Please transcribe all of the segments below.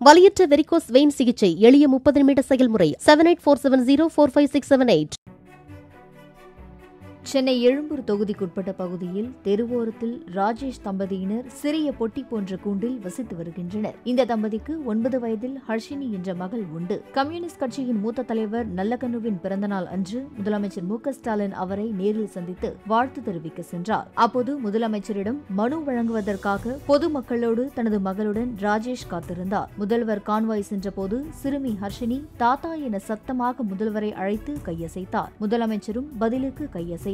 வலியற்ற varicose vein சிகிச்சை எளிய முப்பது நிமிட செயல்முறை seven eight four seven zero four five six seven eight Chennai Egmore தொகுதிக்குட்பட்ட பகுதியில் தெருவோரத்தில் ராஜேஷ் தம்பதியினர் சிறிய பொட்டி போன்ற கூண்டில் வசித்து வருகின்றனர் இந்த தம்பதிக்கு ஒன்பது வயதில் ஹர்ஷினி என்ற மகள் உண்டு கம்யூனிஸ்ட் கட்சியின் மூத்த தலைவர் நல்லக்கண்ணுவின் பிறந்தநாள் அன்று முதலமைச்சர் மு க ஸ்டாலின் அவரை நேரில் சந்தித்து வாழ்த்து தெரிவிக்க சென்றார் அப்போது முதலமைச்சரிடம் மனு வழங்குவதற்காக பொதுமக்களோடு தனது மகளுடன் ராஜேஷ் காத்திருந்தார் முதல்வர் கான்வாய் சென்றபோது சிறுமி ஹர்ஷினி தாத்தா என சத்தமாக முதல்வரை அழைத்து கையசைத்தார் முதலமைச்சரும் பதிலுக்கு கையசைத்தார்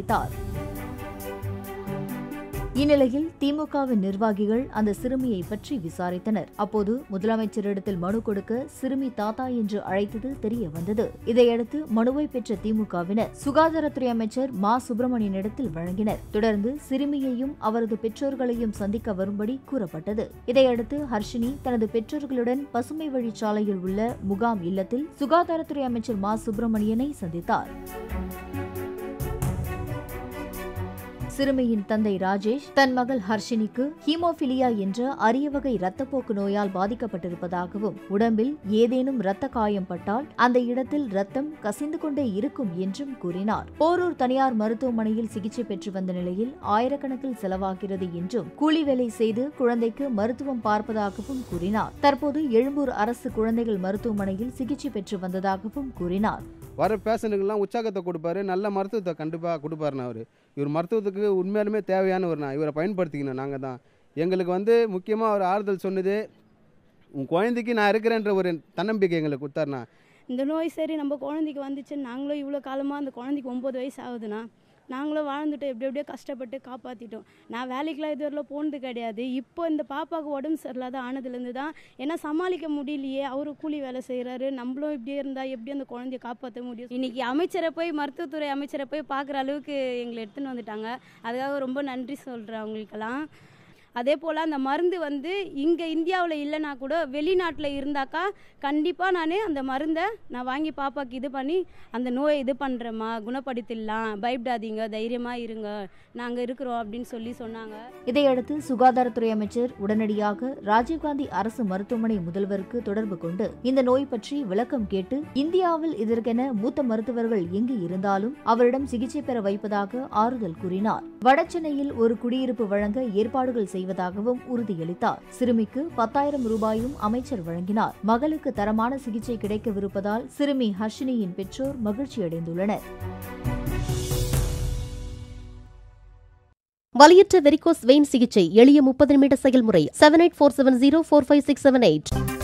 இந்நிலையில் திமுகவின் நிர்வாகிகள் அந்த சிறுமியை பற்றி விசாரித்தனர் அப்போது முதலமைச்சரிடத்தில் மனு கொடுக்க சிறுமி தாத்தா என்று அழைத்தது தெரிய வந்தது இதையடுத்து மனுவை பெற்ற திமுகவினர் சுகாதாரத்துறை அமைச்சர் மா சுப்பிரமணியனிடத்தில் வழங்கினர் தொடர்ந்து சிறுமியையும் அவரது பெற்றோர்களையும் சந்திக்க வரும்படி கூறப்பட்டது இதையடுத்து ஹர்ஷினி தனது பெற்றோர்களுடன் பசுமை வழிச்சாலையில் உள்ள முகாம் இல்லத்தில் சுகாதாரத்துறை அமைச்சர் மா சுப்பிரமணியனை சந்தித்தார் சிறுமியின் தந்தை ராஜேஷ் தன் மகள் ஹர்ஷினிக்கு ஹீமோபிலியா என்ற அரிய வகை இரத்தப்போக்கு நோயால் பாதிக்கப்பட்டிருப்பதாகவும் உடம்பில் ஏதேனும் இரத்த காயம் பட்டால் அந்த இடத்தில் ரத்தம் கசிந்து கொண்டே இருக்கும் என்றும் கூறினார் போரூர் தனியார் மருத்துவமனையில் சிகிச்சை பெற்று வந்த நிலையில் ஆயிரக்கணக்கில் செலவாகிறது என்றும் கூலி வேலை செய்து குழந்தைக்கு மருத்துவம் பார்ப்பதாகவும் கூறினார் தற்போது எழும்பூர் அரசு குழந்தைகள் மருத்துவமனையில் சிகிச்சை பெற்று வந்ததாகவும் கூறினார் வர பேஷண்ட்டுக்கெல்லாம் உற்சாகத்தை கொடுப்பாரு நல்ல மருத்துவத்தை கண்டிப்பாக கொடுப்பாருண்ணா அவர் இவர் மருத்துவத்துக்கு உண்மையாலுமே தேவையானவர்ண்ணா இவரை பயன்படுத்திக்கணும் நாங்கள் தான் எங்களுக்கு வந்து முக்கியமாக அவர் ஆறுதல் சொன்னது உன் குழந்தைக்கு நான் இருக்கிறேன்ற ஒரு தன்னம்பிக்கை எங்களுக்கு கொடுத்தாருண்ணா இந்த நோய் சரி நம்ம குழந்தைக்கு வந்துச்சு நாங்களும் இவ்வளோ காலமாக அந்த குழந்தைக்கு ஒம்பது வயசு ஆகுதுண்ணா நாங்களும் வாழ்ந்துட்டு எப்படி எப்படியோ கஷ்டப்பட்டு காப்பாற்றிட்டோம் நான் வேலைக்கெலாம் இதுவரையிலும் போனது கிடையாது இப்போ இந்த பாப்பாவுக்கு உடம்பு சரியில்லாத ஆனதுலேருந்து தான் ஏன்னா சமாளிக்க முடியலையே அவரு கூலி வேலை செய்கிறாரு நம்மளும் இப்படியே இருந்தால் எப்படி அந்த குழந்தைய காப்பாற்ற முடியும் இன்றைக்கி அமைச்சரை போய் மருத்துவத்துறை அமைச்சரை போய் பார்க்குற அளவுக்கு எங்களை எடுத்துன்னு வந்துட்டாங்க அதுக்காக ரொம்ப நன்றி சொல்கிறேன் அவங்களுக்கெல்லாம் அதே போல் அந்த மருந்து வந்து இங்கே இந்தியாவில் இல்லைனா கூட வெளிநாட்டில் இருந்தாக்கா கண்டிப்பாக நான் அந்த மருந்தை நான் வாங்கி பாப்பாக்கு இது பண்ணி அந்த நோயை இது பண்ணுறேம்மா குணப்படுத்திடலாம் பயப்படாதீங்க தைரியமாக இருங்க நாங்கள் இருக்கிறோம் அப்படின்னு சொல்லி சொன்னாங்க இதையடுத்து சுகாதாரத்துறை அமைச்சர் உடனடியாக ராஜீவ்காந்தி அரசு மருத்துவமனை முதல்வருக்கு தொடர்பு கொண்டு இந்த நோய் பற்றி விளக்கம் கேட்டு இந்தியாவில் இதற்கென மூத்த மருத்துவர்கள் எங்கு இருந்தாலும் அவரிடம் சிகிச்சை பெற வைப்பதாக ஆறுதல் கூறினார் வடசென்னையில் ஒரு குடியிருப்பு வழங்க ஏற்பாடுகள் செய்வதாகவும் உறுதியளித்தார் சிறுமிக்கு பத்தாயிரம் ரூபாயும் அமைச்சர் வழங்கினார் மகளுக்கு தரமான சிகிச்சை கிடைக்கவிருப்பதால் சிறுமி ஹர்ஷினியின் பெற்றோர் மகிழ்ச்சியடைந்துள்ளனர் வலியற்ற வெரிகோஸ் வெயின் சிகிச்சை எளிய முப்பது நிமிட செயல்முறை seven eight four seven zero four five six seven eight